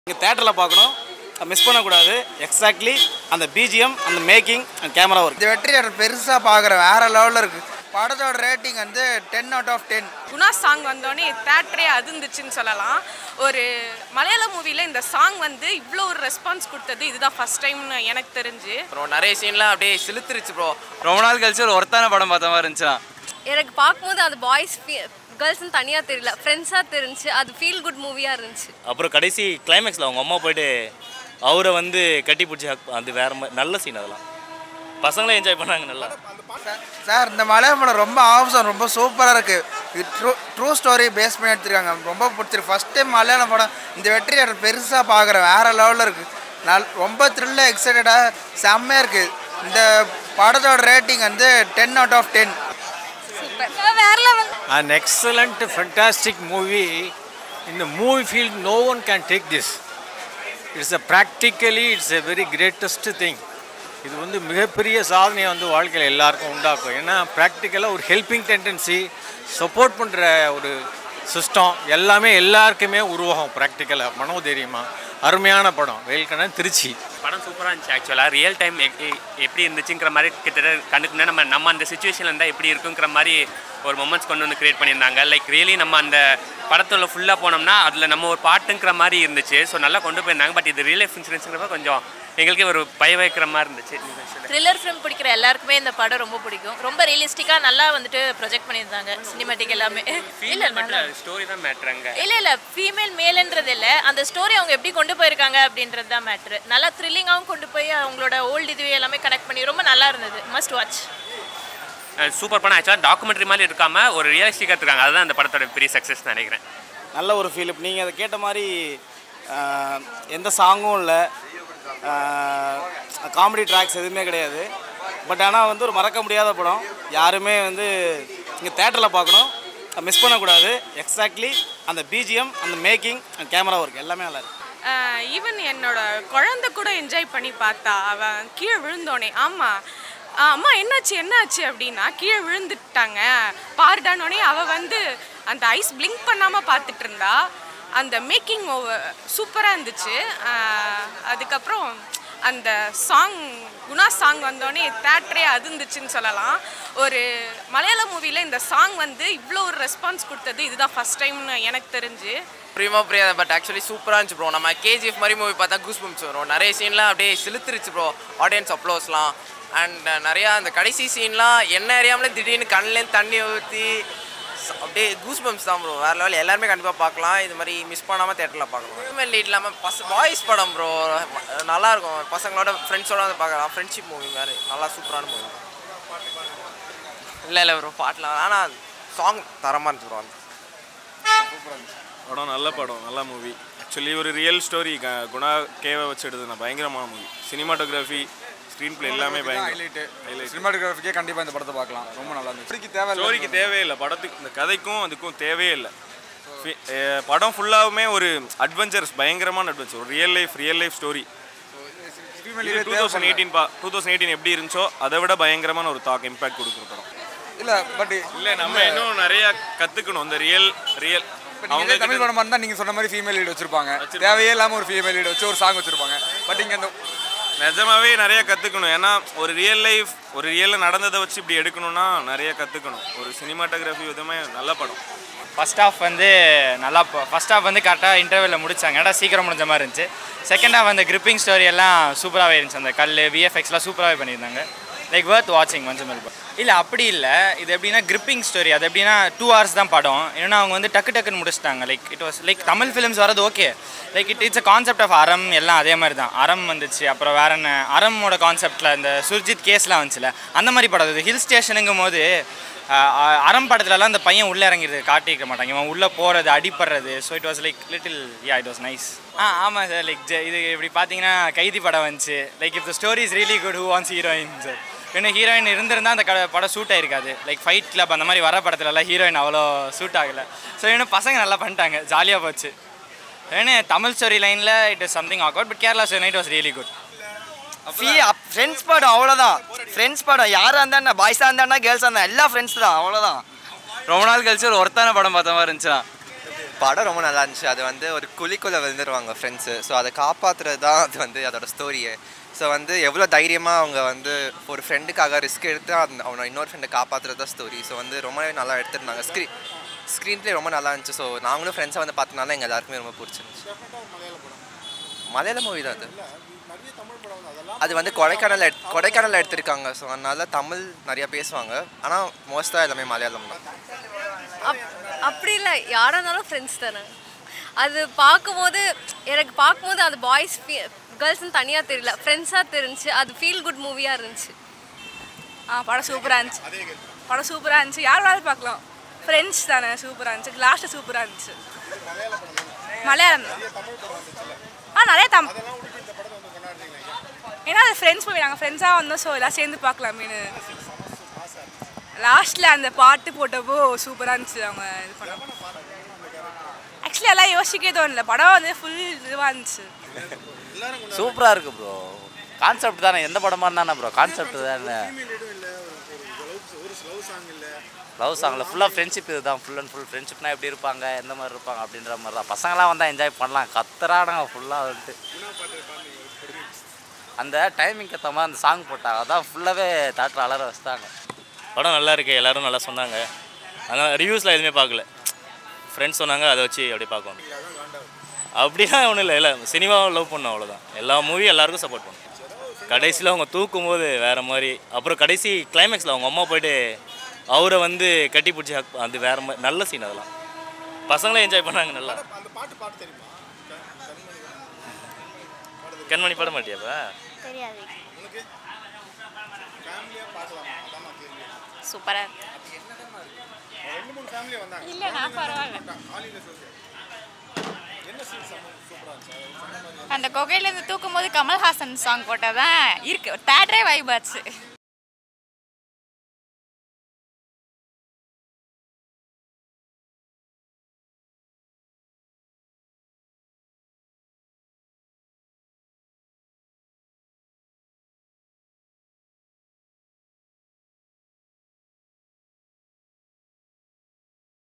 இங்கே தேட்டரில் பார்க்கணும் மிஸ் பண்ணக்கூடாது எக்ஸாக்ட்லி அந்த பிஜிஎம் அந்த மேக்கிங் அந்த கேமரா ஒர்க் இந்த வெற்றி தேட்டர் பெருசாக பார்க்குறேன் வேற லெவலில் இருக்குது படத்தோட ரேட்டிங் வந்து ten out of ten Guna song வந்தோடனே தேட்டரே அதிர்ந்துச்சுன்னு சொல்லலாம் ஒரு மலையாள மூவியில் இந்த சாங் வந்து இவ்வளோ ஒரு ரெஸ்பான்ஸ் கொடுத்தது இதுதான் ஃபர்ஸ்ட் டைம்னு எனக்கு தெரிஞ்சு ப்ரோ நிறைய சீன்லாம் அப்படியே சிலுத்துருச்சு ப்ரோ ரொம்ப நாள் கழிச்சு ஒரு ஒருத்தான படம் பார்த்த மாதிரி இருந்துச்சுண்ணா எனக்கு பார்க்கும்போது அது பாய்ஸ் கேர்ள்ஸ்னு தனியாக தெரியல ஃப்ரெண்ட்ஸாக தெரிஞ்சு அது ஃபீல் குட் மூவியாக இருந்துச்சு அப்புறம் கடைசி கிளைமேக்ஸில் அவங்க அம்மா போயிட்டு அவரை வந்து கட்டி பிடிச்சி அது வேற மாதிரி நல்ல சீன் அதெல்லாம் பசங்களே என்ஜாய் பண்ணாங்க நல்லா சார் இந்த மலையாள படம் ரொம்ப ஆப்ஷன் ரொம்ப சூப்பராக இருக்குது இது ட்ரூ ட்ரூ ஸ்டோரி பேஸ் பண்ணி எடுத்திருக்காங்க ரொம்ப பிடிச்சிருக்கு ஃபஸ்ட் டைம் மலையாள படம் இந்த வெற்றி தேட்டர் பெருசாக பார்க்குறேன் வேற லெவலில் இருக்குது நல் ரொம்ப த்ரில்லாக எக்ஸைட்டடாக செம்மையாக இருக்குது இந்த படத்தோட ரேட்டிங் வந்து ten out of ten super வேற level An excellent, fantastic movie. In the movie field, no one can take this. It's a practically, it's a very greatest thing. இது வந்து மிகப்பெரிய சாதனையை வந்து வாழ்க்கையில் எல்லாருக்கும் உண்டாக்கும் ஏன்னா ப்ராக்டிக்கலாக ஒரு ஹெல்பிங் டெண்டன்சி சப்போர்ட் பண்ணுற ஒரு சிஸ்டம் எல்லாமே எல்லாருக்குமே உருவாகும் ப்ராக்டிக்கலாக மனோதைரியமாக அருமையான படம் வெயில்கண்ணன் திருச்சி படம் சூப்பராக இருந்துச்சு ஆக்சுவலாக ரியல் டைம் எப்படி இருந்துச்சுங்கிற மாதிரி கிட்டத்தட்ட கண்டுக்குனா நம்ம நம்ம அந்த சுச்சுவேஷனில் இருந்தால் எப்படி இருக்குங்கிற மாதிரி ஒரு மொமெண்ட்ஸ் கொண்டு வந்து கிரியேட் பண்ணியிருந்தாங்க லைக் ரியலி நம்ம அந்த படத்துல ஃபுல்லாக போனோம்னா அதில் நம்ம ஒரு பாட்டுங்கிற மாதிரி இருந்துச்சு ஸோ நல்லா கொண்டு போயிருந்தாங்க பட் இது ரியல் லைஃப் இன்சூரன்ஸுங்கிறப்ப கொஞ்சம் எங்களுக்கே ஒரு பய வைக்கிற மாதிரி இருந்துச்சு த்ரில்லர் ஃபிலிம் பிடிக்கிற எல்லாருக்குமே இந்த படம் ரொம்ப பிடிக்கும் ரொம்ப ரியலிஸ்டிக்காக நல்லா வந்துட்டு ப்ரொஜெக்ட் பண்ணியிருந்தாங்க சினிமேட்டிக் எல்லாமே இல்லை நல்லா ஸ்டோரி தான் மேட்ருங்க இல்லை இல்லை ஃபீமேல் மேல்ன்றது இல்லை அந்த ஸ்டோரி அவங்க எப்படி கொண்டு போயிருக்காங்க அப்படின்றது தான் மேட்ரு நல்லா த்ரில்லிங்காகவும் கொண்டு போய் அவங்களோட ஓல்டு இதுவே எல்லாமே கனெக்ட் பண்ணி ரொம்ப நல்லா இருந்தது மஸ்ட் வாட்ச் சூப்பர் படம் ஆக்சுவலாக டாக்குமெண்ட்ரி மாதிரி இருக்காம ஒரு ரியலிஸ்டிக்காக இருக்காங்க அதுதான் அந்த படத்தோட பெரிய சக்ஸஸ் நினைக்கிறேன் நல்ல ஒரு ஃபீல் இப்போ நீங்கள் அதை கேட்ட மாதிரி ஆஹ், எந்த சாங்கும் இல்லை காமெடி ட்ராக்ஸ் எதுவுமே கிடையாது பட் ஆனால் வந்து ஒரு மறக்க முடியாத படம் யாருமே வந்து இங்கே தேட்டரில் பார்க்கணும் மிஸ் பண்ணக்கூடாது எக்ஸாக்ட்லி அந்த பிஜிஎம் அந்த மேக்கிங் அந்த கேமரா ஒர்க் எல்லாமே நல்லா இருக்கு ஈவன் என்னோட குழந்தை கூட என்ஜாய் பண்ணி பார்த்தா அவன் கீழே விழுந்தோனே ஆமாம் அம்மா என்னாச்சு என்னாச்சு அப்படின்னா கீழே விழுந்துட்டாங்க பாருடானோடனே அவள் வந்து அந்த ஐஸ் பிளிங்க் பண்ணாமல் பார்த்துட்டு இருந்தா அந்த மேக்கிங் ஓவர் சூப்பராக இருந்துச்சு ஆஹ் அதுக்கப்புறம் அந்த சாங் குணா சாங் வந்தோடனே தேட்டரே அதிர்ந்துச்சுன்னு சொல்லலாம் ஒரு மலையாள மூவியில் இந்த சாங் வந்து இவ்வளோ ஒரு ரெஸ்பான்ஸ் கொடுத்தது இதுதான் ஃபர்ஸ்ட் டைம்னு எனக்கு தெரிஞ்சு ப்ரீமா பிரியா பட் ஆக்சுவலி சூப்பராக இருந்துச்சு ப்ரோ நம்ம கேஜிஎஃப் மாதிரி மூவி பார்த்தா கூஸ் பம்ப்ஸ் வரும் நிறைய சீன்லாம் அப்படியே சிலுத்துருச்சு ப்ரோ ஆடியன்ஸ் அப்ளோஸ்லாம் அண்ட் நிறையா அந்த கடைசி சீன்லாம் என்ன அறியாமலே திடீர்னு கண்ணிலேருந்து தண்ணி ஊற்றி அப்படியே கூஸ் பம்ப்ஸ் தான் ப்ரோ வேறு லெவல் எல்லாருமே கண்டிப்பாக பார்க்கலாம் இது மாதிரி மிஸ் பண்ணாமல் தேட்டரில் பார்க்கலாம் ஃபீமேல் லீட் இல்லாமல் பச பாய்ஸ் படம் ப்ரோ நல்லாயிருக்கும் பசங்களோட ஃப்ரெண்ட்ஸோட வந்து பார்க்கலாம் ஃப்ரெண்ட்ஷிப் மூவி மாதிரி நல்லா சூப்பரான மூவி இல்லை இல்லை ப்ரோ பாட்டெலாம் ஆனால் சாங் தரமாக இருந்துச்சு ப்ரோ படம் நல்ல படம் நல்ல மூவி ஆக்சுவலி ஒரு ரியல் ஸ்டோரி குணா கேவை வச்சு எடுத்தது பயங்கரமான மூவி சினிமாட்டோகிராஃபி ஸ்க்ரீன் பிளே எல்லாமே பயங்கர சினிமாட்டோகிராஃபிக்கே கண்டிப்பாக இந்த படத்தை பார்க்கலாம் ரொம்ப நல்லா இருந்துச்சு ஸ்டோரிக்கு தேவை ஸ்டோரிக்கு தேவையில்லை படத்துக்கு இந்த கதைக்கும் அதுக்கும் தேவையே இல்லை ஃபி- அஹ் படம் ஃபுல்லாகவுமே ஒரு அட்வென்ச்சர்ஸ் பயங்கரமான அட்வென்ச்சர் ஒரு real life real life story two thousand eighteen பா டூ தௌசண்ட் எயிட்டீன் எப்படி இருந்துச்சோ அதை விட பயங்கரமான ஒரு தாக் இம்பாக்ட் கொடுக்குற படம் இல்லை பட் இல்லை நம்ம இன்னும் நிறைய கற்றுக்கணும் இந்த ரியல் ரியல் அவங்க தமிழ் படமா இருந்தால் நீங்கள் சொன்ன மாதிரி ஃபீமேல் லீட் வச்சிருப்பாங்க தேவையே இல்லாமல் ஒரு ஃபீமேல் லீட் வச்சு ஒரு சாங் வச்சிருப்பாங்க பட் இங்கே அந்த நிஜமாவே நிறைய கற்றுக்கணும் ஏன்னா ஒரு ரியல் லைஃப் ஒரு ரியலில் நடந்ததை வச்சு இப்படி எடுக்கணும்னா நிறைய கற்றுக்கணும் ஒரு சினிமாட்டோகிராஃபி விதமே நல்ல படம் ஃபர்ஸ்ட் ஹாஃப் வந்து நல்லா ஃபர்ஸ்ட் ஹாஃப் வந்து கரெக்டாக இன்டர்வெல்ல முடிச்சாங்க ஏன்னா சீக்கிரம் முடிஞ்ச மாதிரி இருந்துச்சு செகண்ட் ஹாஃப் அந்த கிரிப்பிங் ஸ்டோரி எல்லாம் சூப்பராகவே இருந்துச்சு அந்த கல் விஎஃப்எக்ஸ்லாம் சூப்பராகவே பண்ணியிருந்தாங்க லைக் வர்த் வாட்சிங் கொஞ்சம் மேல் இல்லை அப்படி இல்லை இது எப்படின்னா கிரிப்பிங் ஸ்டோரி அது எப்படின்னா டூ ஹவர்ஸ் தான் படம் ஏன்னா அவங்க வந்து டக்கு டக்குன்னு முடிச்சிட்டாங்க like it was like Tamil films வரது okay like it it's a concept of Aram எல்லாம் அதே மாதிரி தான் அறம் வந்துச்சு அப்புறம் வேற என்ன அரமோட கான்செப்டில் இந்த சுர்ஜித் கேஸ்லாம் வந்துச்சுல அந்த மாதிரி படம் இது ஹில் ஸ்டேஷனுங்கும் போது ஆஹ் ஆஹ் அறம் படத்துலலாம் அந்த பையன் உள்ளே இறங்கிடுது காட்டிக்க மாட்டாங்க இவன் உள்ளே போகிறது அடிப்படுறது so it was like little yeah it was nice ஆ ஆமாம் சார் லைக் இது இப்படி பார்த்தீங்கன்னா கைதி படம் வந்துச்சு like if the story is really good who wants heroine sir இன்னும் ஹீரோயின் இருந்திருந்தால் அந்த க படம் சூட் ஆயிருக்காது லைக் ஃபைட் கிளப் அந்த மாதிரி வர படத்துலலாம் ஹீரோயின் அவ்வளோ சூட் ஆகலை ஸோ இன்னும் பசங்க நல்லா பண்ணிட்டாங்க ஜாலியாக போச்சு ஏன்னா தமிழ் ஸ்டோரி லைனில் இட் இஸ் சம்திங் ஆக் but Kerala story night was really good friends படம் அவ்வளோதான் ஃப்ரெண்ட்ஸ் படம் யாராக இருந்தா என்ன பாய்ஸாக இருந்தா கேர்ள்ஸாக இருந்தா எல்லா ஃப்ரெண்ட்ஸ் தான் அவ்வளோதான் ரொம்ப நாள் கழிச்சு ஒரு ஒருத்தான படம் பார்த்த மாதிரி இருந்துச்சுண்ணா படம் ரொம்ப நல்லா இருந்துச்சு அது வந்து ஒரு குழிக்குள்ளே விழுந்துருவாங்க ஃப்ரெண்ட்ஸு ஸோ அதை காப்பாற்றுறது தான் அது வந்து அதோட ஸ்டோரியே ஸோ வந்து எவ்வளோ தைரியமாக அவங்க வந்து ஒரு ஃப்ரெண்டுக்காக ரிஸ்க் எடுத்து அந்த அவனை இன்னொரு ஃப்ரெண்டை காப்பாற்றுறது தான் ஸ்டோரி ஸோ வந்து ரொம்பவே நல்லா எடுத்திருந்தாங்க ஸ்க்ரீன் ஸ்க்ரீன் ப்ளே ரொம்ப நல்லா இருந்துச்சு ஸோ நாங்களும் ஃப்ரெண்ட்ஸாக வந்து பார்த்தனால எங்கள் எல்லாருக்குமே ரொம்ப பிடிச்சிருந்துச்சு மலையாள மூவி தான் அது அது வந்து கொடைக்கானல் எடு கொடைக்கானல் எடுத்திருக்காங்க ஸோ அதனால தமிழ் நிறையா பேசுவாங்க ஆனால் மோஸ்ட்டாக எல்லாமே மலையாளம் தான் அப் அப்படி இல்லை யாராக இருந்தாலும் ஃப்ரெண்ட்ஸ் தானே அது பார்க்கும்போது எனக்கு பார்க்கும்போது அது பாய்ஸ் கேர்ள்ஸ்னு தனியாக தெரியல ஃப்ரெண்ட்ஸாக தெரிஞ்சுச்சு அது ஃபீல் குட் மூவியாக இருந்துச்சு ஆ படம் சூப்பராக இருந்துச்சு படம் சூப்பராக இருந்துச்சு யார் வேணாலும் பார்க்கலாம் ஃப்ரெண்ட்ஸ் தானே சூப்பராக இருந்துச்சு லாஸ்ட்டு சூப்பராக இருந்துச்சு மலையாளம் தான் ஆ நிறைய தம் ஏன்னா அது ஃப்ரெண்ட்ஸ் மூவி நாங்கள் ஃப்ரெண்ட்ஸாக வந்தோம் ஸோ எல்லாம் சேர்ந்து பார்க்கலாமேனு லாஸ்ட்டில் அந்த பாட்டு போட்டப்போ சூப்பராக இருந்துச்சு அவங்க இது பண்ண ஆக்சுவலி எல்லாம் யோசிக்கவே தோணல படம் வந்து ஃபுல் இதுவாக இருந்துச்சு சூப்பராக இருக்குது ப்ரோ கான்செப்ட் தானே எந்த படமாக இருந்தானே ப்ரோ கான்செப்ட் தானே லவ் சாங்கில் ஃபுல்லாக ஃப்ரெண்ட்ஷிப் இதுதான் ஃபுல் அண்ட் ஃபுல் ஃப்ரெண்ட்ஷிப்னா எப்படி இருப்பாங்க எந்த மாதிரி இருப்பாங்க அப்படின்ற மாதிரி தான் பசங்களாம் வந்தால் என்ஜாய் பண்ணலாம் கத்துறானுங்க ஃபுல்லாக வந்துட்டு அந்த டைமிங்க்கு ஏற்ற மாதிரி அந்த சாங் போட்டாங்க அதான் ஃபுல்லாகவே தேட்டர் அலற வச்சுட்டாங்க படம் நல்லா இருக்கு எல்லாரும் நல்லா சொன்னாங்க ஆனால் ரிவ்யூஸில் எதுவுமே பார்க்கல ஃப்ரெண்ட்ஸ் சொன்னாங்க அதை வச்சு அப்படியே பார்க்கணும் அப்படிலாம் ஒன்றும் இல்லை இல்லை சினிமாவை லவ் பண்ணோம் அவ்வளோதான் எல்லா மூவியும் எல்லாருக்கும் சப்போர்ட் பண்ணும் கடைசியில் அவங்க தூக்கும் போது வேறு மாதிரி அப்புறம் கடைசி கிளைமேக்ஸில் அவங்க அம்மா போயிட்டு அவரை வந்து கட்டி பிடிச்சி hug- அது வேறு மாதிரி நல்ல சீன் அதெல்லாம் பசங்களே என்ஜாய் பண்ணாங்க நல்லா கண்மணி பட மாட்டியாப்பா தெரியாது சூப்பராக இல்லை நான் பரவாயில்ல அந்த குகையிலேருந்து தூக்கும் போது கமல்ஹாசன் சாங் போட்டால் தான் இருக்கு தேட்டரே வைப் ஆச்சு